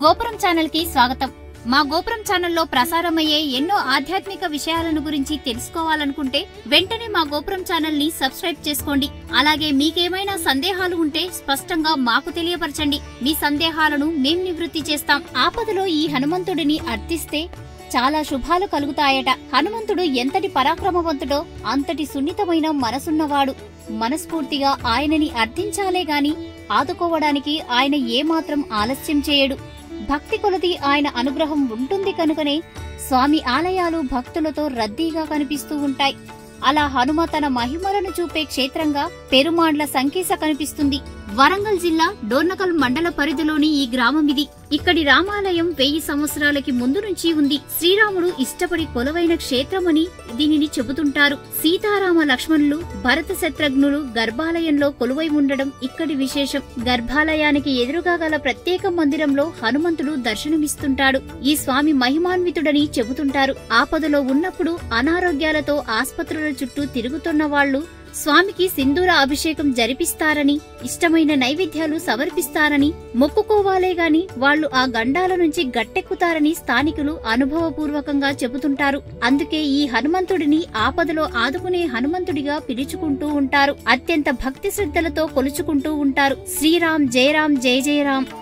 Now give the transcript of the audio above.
గోపురం ఛానల్ కి స్వాగతం మా గోపురం ఛానల్లో ప్రసారమయ్యే ఎన్నో ఆధ్యాత్మిక విషయాలను గురించి తెలుసుకోవాలనుకుంటే వెంటనే మా గోపురం ఛానల్ ని సబ్స్క్రైబ్ చేసుకోండి అలాగే మీకేమైనా సందేహాలు ఉంటే స్పష్టంగా మాకు తెలియపరచండి మీ సందేహాలను మేం నివృత్తి చేస్తాం ఆపదలో ఈ హనుమంతుడిని అర్థిస్తే చాలా శుభాలు కలుగుతాయట హనుమంతుడు ఎంతటి పరాక్రమవంతుడో అంతటి సున్నితమైన మనసున్నవాడు మనస్ఫూర్తిగా ఆయనని అర్థించాలే గాని ఆదుకోవడానికి ఆయన ఏమాత్రం ఆలస్యం చేయడు భక్తి కొలది ఆయన అనుగ్రహం ఉంటుంది కనుకనే స్వామి ఆలయాలు భక్తులతో రద్దీగా కనిపిస్తూ ఉంటాయి అలా హనుమ తన మహిమలను చూపే క్షేత్రంగా పెరుమాండ్ల సంకీస కనిపిస్తుంది వరంగల్ జిల్లా డోర్నకల్ మండల పరిధిలోని ఈ గ్రామం ఇది ఇక్కడి రామాలయం వెయ్యి సంవత్సరాలకి ముందు నుంచి ఉంది శ్రీరాముడు ఇష్టపడి కొలువైన క్షేత్రమని దీనిని చెబుతుంటారు సీతారామ లక్ష్మణులు భరత శత్రుఘ్నులు గర్భాలయంలో కొలువై ఉండడం ఇక్కడి విశేషం గర్భాలయానికి ఎదురుగా గల ప్రత్యేక మందిరంలో హనుమంతుడు దర్శనమిస్తుంటాడు ఈ స్వామి మహిమాన్వితుడని చెబుతుంటారు ఆపదలో ఉన్నప్పుడు అనారోగ్యాలతో ఆస్పత్రుల చుట్టూ తిరుగుతున్న వాళ్ళు స్వామికి సింధూర అభిషేకం జరిపిస్తారని ఇష్టమైన నైవేద్యాలు సమర్పిస్తారని మొక్కుకోవాలే గాని వాళ్ళు ఆ గండాల నుంచి గట్టెక్కుతారని స్థానికులు అనుభవపూర్వకంగా చెబుతుంటారు అందుకే ఈ హనుమంతుడిని ఆపదలో ఆదుకునే హనుమంతుడిగా పిలుచుకుంటూ ఉంటారు అత్యంత భక్తి శ్రద్ధలతో కొలుచుకుంటూ ఉంటారు శ్రీరామ్ జయరామ్ జయ జయరామ్